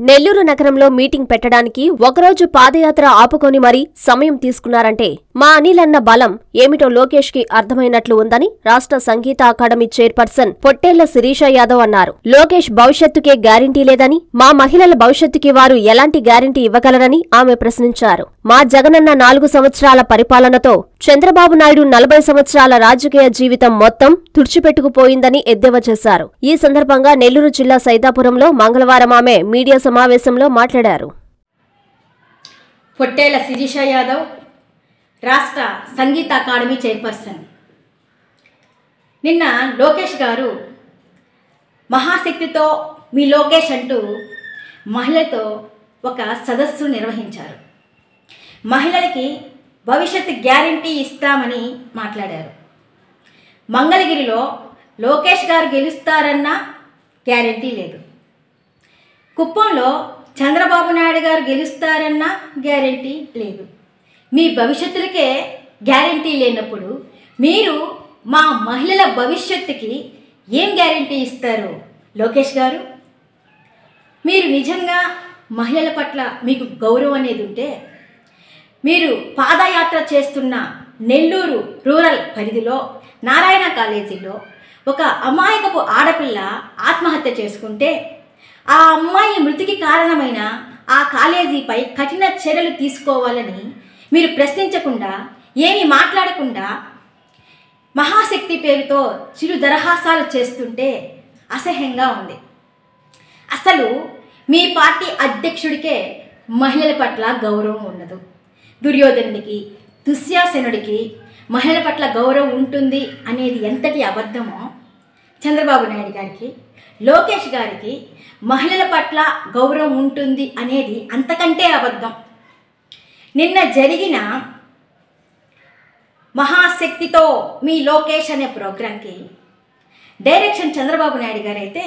నెల్లూరు నగరంలో మీటింగ్ పెట్టడానికి ఒకరోజు పాదయాత్ర ఆపుకొని మరీ సమయం తీసుకున్నారంటే మా అనిలన్న బలం ఏమిటో లోకేష్ కి అర్థమైనట్లు ఉందని రాష్ట్ర సంగీత అకాడమీ చైర్పర్సన్ పొట్టేళ్ల శిరీష యాదవ్ అన్నారు లోకేష్ భవిష్యత్తుకే గ్యారంటీ లేదని మా మహిళల భవిష్యత్తుకి వారు ఎలాంటి గ్యారంటీ ఇవ్వగలరని ఆమె ప్రశ్నించారు మా జగనన్న నాలుగు సంవత్సరాల పరిపాలనతో చంద్రబాబు నాయుడు నలభై సంవత్సరాల రాజకీయ జీవితం మొత్తం తుడిచిపెట్టుకుపోయిందని ఎద్దేవా చేశారు ఈ సందర్భంగా నెల్లూరు జిల్లా సైదాపురంలో మంగళవారం ఆమె మీడియా సమావేశంలో మాట్లాడారు పొట్టేల శిరీష యాదవ్ రాష్ట్ర సంగీత అకాడమీ చైర్పర్సన్ నిన్న లోకేష్ గారు మహాశక్తితో మీ లోకేష్ అంటూ మహిళలతో ఒక సదస్సు నిర్వహించారు మహిళలకి భవిష్యత్ గ్యారంటీ ఇస్తామని మాట్లాడారు మంగళగిరిలో లోకేష్ గారు గెలుస్తారన్న గ్యారంటీ లేదు కుప్పంలో చంద్రబాబు నాయుడు గారు గెలుస్తారన్న గ్యారంటీ లేదు మీ భవిష్యత్తులకే గ్యారంటీ లేనప్పుడు మీరు మా మహిళల భవిష్యత్తుకి ఏం గ్యారంటీ ఇస్తారు లోకేష్ గారు మీరు నిజంగా మహిళల పట్ల మీకు గౌరవం అనేది ఉంటే మీరు పాదయాత్ర చేస్తున్న నెల్లూరు రూరల్ పరిధిలో నారాయణ కాలేజీలో ఒక అమాయకపు ఆడపిల్ల ఆత్మహత్య చేసుకుంటే ఆ అమ్మాయి మృతికి కారణమైన ఆ కాలేజీపై కఠిన చర్యలు తీసుకోవాలని మీరు ప్రశ్నించకుండా ఏమీ మాట్లాడకుండా మహాశక్తి పేరుతో చిరు దరహాసాలు చేస్తుంటే అసహ్యంగా ఉంది అసలు మీ పార్టీ అధ్యక్షుడికే మహిళల పట్ల గౌరవం ఉండదు దుర్యోధనుడికి దుశ్శాసనుడికి మహిళల పట్ల గౌరవం ఉంటుంది అనేది ఎంతటి అబద్ధమో చంద్రబాబు నాయుడు గారికి లోకేష్ గారికి మహిళల పట్ల గౌరవం ఉంటుంది అనేది అంతకంటే అబద్ధం నిన్న జరిగిన మహాశక్తితో మీ లోకేష్ అనే ప్రోగ్రాంకి డైరెక్షన్ చంద్రబాబు నాయుడు గారు అయితే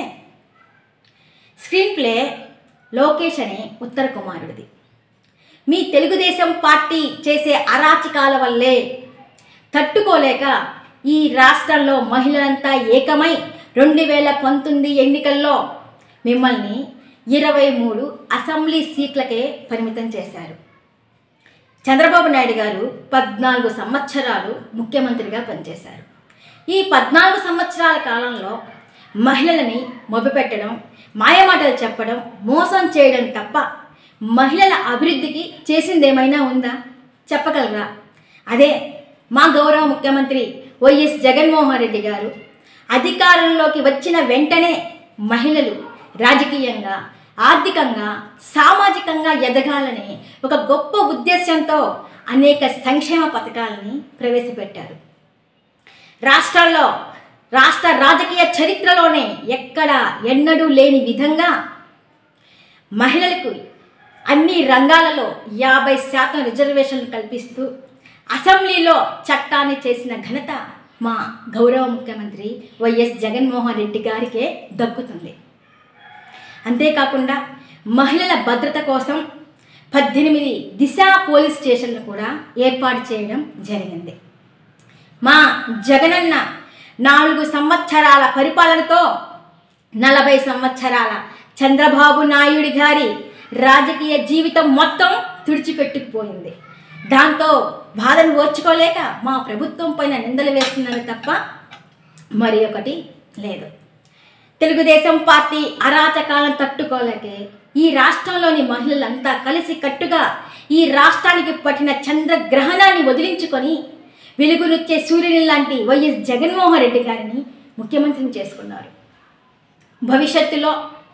స్క్రీన్ ప్లే లోకేష్ అనే ఉత్తర కుమారుడిది మీ తెలుగుదేశం పార్టీ చేసే అరాచకాల వల్లే తట్టుకోలేక ఈ రాష్ట్రంలో మహిళలంతా ఏకమై రెండు వేల పంతొమ్మిది ఎన్నికల్లో మిమ్మల్ని ఇరవై మూడు అసెంబ్లీ సీట్లకే పరిమితం చేశారు చంద్రబాబు నాయుడు గారు పద్నాలుగు సంవత్సరాలు ముఖ్యమంత్రిగా పనిచేశారు ఈ పద్నాలుగు సంవత్సరాల కాలంలో మహిళలని మొబిపెట్టడం మాయమాటలు చెప్పడం మోసం చేయడం తప్ప మహిళల అభివృద్ధికి చేసిందేమైనా ఉందా చెప్పగలరా అదే మా గౌరవ ముఖ్యమంత్రి వైఎస్ జగన్మోహన్ రెడ్డి గారు అధికారంలోకి వచ్చిన వెంటనే మహిళలు రాజకీయంగా ఆర్థికంగా సామాజికంగా ఎదగాలని ఒక గొప్ప ఉద్దేశంతో అనేక సంక్షేమ పథకాలని ప్రవేశపెట్టారు రాష్ట్రాల్లో రాష్ట్ర రాజకీయ చరిత్రలోనే ఎక్కడ ఎన్నడూ లేని విధంగా మహిళలకు అన్ని రంగాలలో యాభై శాతం రిజర్వేషన్లు కల్పిస్తూ అసెంబ్లీలో చట్టాన్ని చేసిన ఘనత మా గౌరవ ముఖ్యమంత్రి వైఎస్ జగన్మోహన్ రెడ్డి గారికే దక్కుతుంది అంతేకాకుండా మహిళల భద్రత కోసం పద్దెనిమిది దిశ పోలీస్ స్టేషన్లు కూడా ఏర్పాటు చేయడం జరిగింది మా జగనన్న నాలుగు సంవత్సరాల పరిపాలనతో నలభై సంవత్సరాల చంద్రబాబు నాయుడి గారి రాజకీయ జీవితం మొత్తం తుడిచిపెట్టుకుపోయింది దాంతో బాధను ఓర్చుకోలేక మా ప్రభుత్వం పైన నిందలు వేస్తున్నారు తప్ప మరి ఒకటి లేదు తెలుగుదేశం పార్టీ అరాచకాలను తట్టుకోలేకే ఈ రాష్ట్రంలోని మహిళలంతా కలిసి కట్టుగా ఈ రాష్ట్రానికి పట్టిన చంద్రగ్రహణాన్ని వదిలించుకొని వెలుగునిచ్చే సూర్యుని లాంటి వైఎస్ జగన్మోహన్ రెడ్డి గారిని ముఖ్యమంత్రిని చేసుకున్నారు భవిష్యత్తులో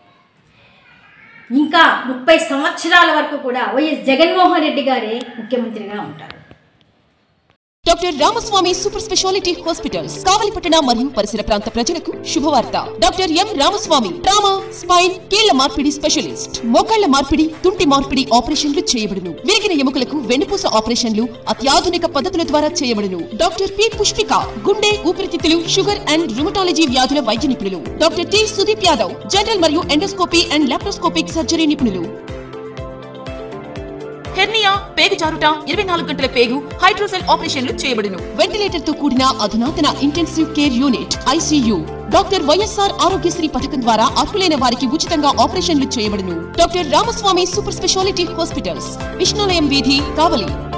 ఇంకా ముప్పై సంవత్సరాల వరకు కూడా వైఎస్ జగన్మోహన్ రెడ్డి గారే ముఖ్యమంత్రిగా ఉంటారు doctor Ramaswamy super speciality hospitals కావలిపట్టణ మరియు పరిసర ప్రాంత ప్రజలకు శుభవార్త doctor M Ramaswamy trauma spine కీళ్ల మార్పిడి స్పెషలిస్ట్ మోకాళ్ల మార్పిడి తుంటి మార్పిడి ఆపరేషన్లు చేయబడును విరిగిన ఎముకలకు వెన్నుపూస ఆపరేషన్లు అత్యాధునిక పద్ధతుల ద్వారా చేయబడును డాక్టర్ పి పుష్పిక గుండె ఊపిరితిత్తులు షుగర్ అండ్ రుమటాలజీ వ్యాధుల వైద్య నిపుణులు doctor T Sudeep Yadav general మరియు ఎండోస్కోపీ అండ్ లాప్రోస్కోపిక్ సర్జరీ నిపుణులు హెర్నియా పేగు జారుట ఇరవై నాలుగు గంటల పేగు హైడ్రోసెల్ ఆపరేషన్లు చేయబడును వెంటిలేటర్ తో కూడిన అధునాతన intensive care unit ICU doctor YSR Aarogyasri పథకం ద్వారా అర్హులైన వారికి ఉచితంగా ఆపరేషన్లు చేయబడును doctor Ramaswamy super speciality hospitals Vishnulayam వీధి కావలి